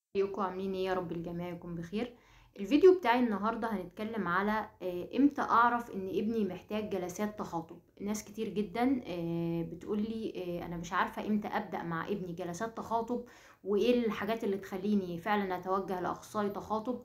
ازيكم عاملين ايه يا رب الجميع يكون بخير الفيديو بتاعي النهارده هنتكلم على آه، امتى اعرف ان ابني محتاج جلسات تخاطب ناس كتير جدا آه، بتقولي آه، انا مش عارفه امتى ابدا مع ابني جلسات تخاطب وايه الحاجات اللي تخليني فعلا اتوجه لاخصائي تخاطب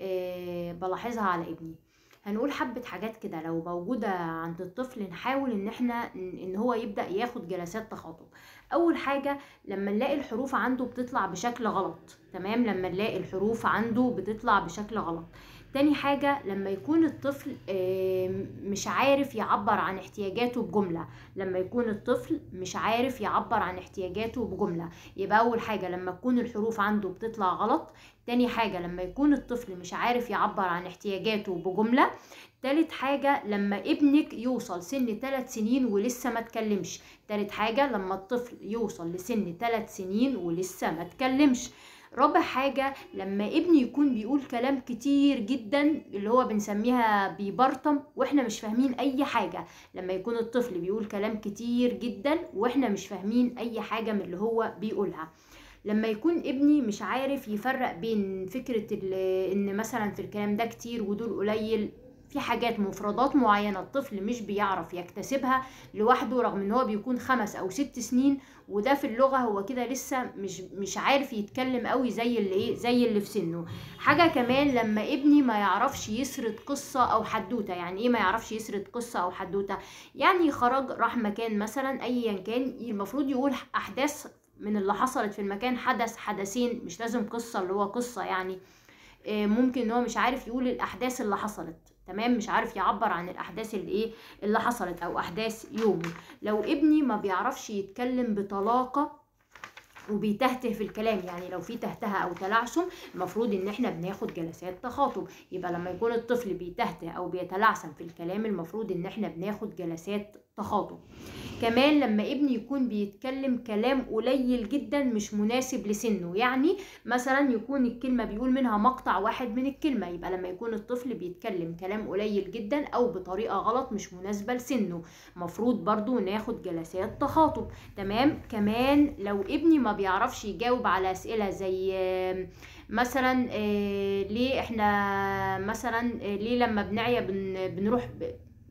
آه، بلاحظها على ابني هنقول حبة حاجات كده لو موجودة عند الطفل نحاول ان احنا ن- ان هو يبدأ ياخد جلسات تخاطب اول حاجة لما نلاقي الحروف عنده بتطلع بشكل غلط تمام لما نلاقي الحروف عنده بتطلع بشكل غلط تاني حاجة لما يكون الطفل آم، مش عارف يعبر عن احتياجاته بجملة لما يكون الطفل مش عارف يعبر عن احتياجاته بجملة يبقى أول حاجة لما تكون الحروف عنده بتطلع غلط تاني حاجة لما يكون الطفل مش عارف يعبر عن احتياجاته بجملة تالت حاجة لما ابنك يوصل سن تلات سنين ولسه ما تكلمش تالت حاجة لما الطفل يوصل لسن تلات سنين ولسه ما تكلمش رابع حاجة لما ابني يكون بيقول كلام كتير جدا اللي هو بنسميها بيبرطم واحنا مش فاهمين اي حاجة لما يكون الطفل بيقول كلام كتير جدا واحنا مش فاهمين اي حاجة من اللي هو بيقولها لما يكون ابني مش عارف يفرق بين فكرة ال- ان مثلا في الكلام ده كتير ودول قليل في حاجات مفردات معينة الطفل مش بيعرف يكتسبها لوحده رغم ان هو بيكون خمس او ست سنين وده في اللغة هو كده لسه مش مش عارف يتكلم قوي زي اللي ايه زي اللي في سنه حاجة كمان لما ابني ما يعرفش يسرد قصة او حدوتة يعني ايه ما يعرفش يسرد قصة او حدوتة يعني خرج راح مكان مثلا ايا كان المفروض يقول احداث من اللي حصلت في المكان حدث حدثين مش لازم قصة اللي هو قصة يعني آه، ممكن ان هو مش عارف يقول الاحداث اللي حصلت تمام مش عارف يعبر عن الاحداث اللي ايه اللي حصلت او احداث يومه لو ابني ما بيعرفش يتكلم بطلاقة وبيتهته في الكلام يعني لو في تهتها او تلعثم المفروض ان احنا بناخد جلسات تخاطب يبقى لما يكون الطفل بيتهته او بيتلعثم في الكلام المفروض ان احنا بناخد جلسات تخاطب كمان لما ابني يكون بيتكلم كلام قليل جدا مش مناسب لسنه يعني مثلا يكون الكلمة بيقول منها مقطع واحد من الكلمة يبقى لما يكون الطفل بيتكلم كلام قليل جدا او بطريقة غلط مش مناسبة لسنه مفروض برضو ناخد جلسات تخاطب تمام كمان لو ابني ما بيعرفش يجاوب على اسئلة زي آم، مثلا آه، ليه احنا مثلا آه، ليه لما بنعيا بن بنروح ب-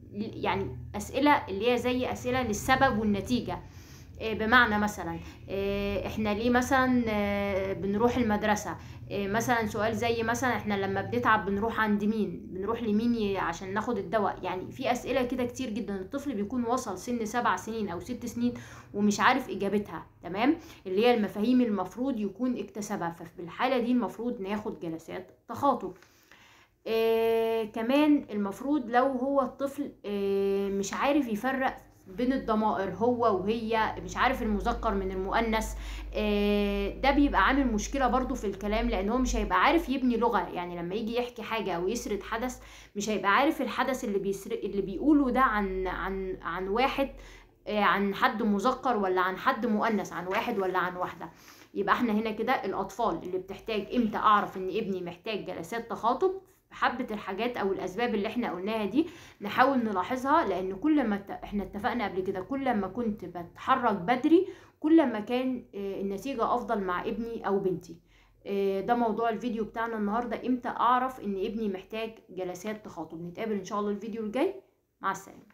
يعني اسئله اللي هي زي اسئله للسبب والنتيجه آه، بمعنى مثلا آه، احنا ليه مثلا آه، بنروح المدرسه آه، مثلا سؤال زي مثلا احنا لما بنتعب بنروح عند مين بنروح لمين ي- عشان ناخد الدواء يعني في اسئله كده كتير جدا الطفل بيكون وصل سن سبع سنين او ست سنين ومش عارف اجابتها تمام اللي هي المفاهيم المفروض يكون اكتسبها ففي الحاله دي المفروض ناخد جلسات تخاطب آه كمان المفروض لو هو الطفل آه مش عارف يفرق بين الضمائر هو وهي مش عارف المذكر من المؤنث آه ده بيبقى عامل مشكلة برضو في الكلام لان هو مش هيبقى عارف يبني لغة يعني لما يجي يحكي حاجة او يسرد حدث مش هيبقى عارف الحدث اللي بيسر... اللي بيقوله ده عن عن عن واحد آه عن حد مذكر ولا عن حد مؤنث عن واحد ولا عن واحدة يبقى احنا هنا كده الاطفال اللي بتحتاج امتى اعرف ان ابني محتاج جلسات تخاطب حبة الحاجات او الاسباب اللي احنا قلناها دي نحاول نلاحظها لان كل ما ات- احنا اتفقنا قبل كده كل ما كنت بتحرك بدري كل ما كان آه، النتيجة افضل مع ابني او بنتي آه، ده موضوع الفيديو بتاعنا النهاردة امتى اعرف ان ابني محتاج جلسات تخاطب نتقابل ان شاء الله الفيديو الجاي مع السلامة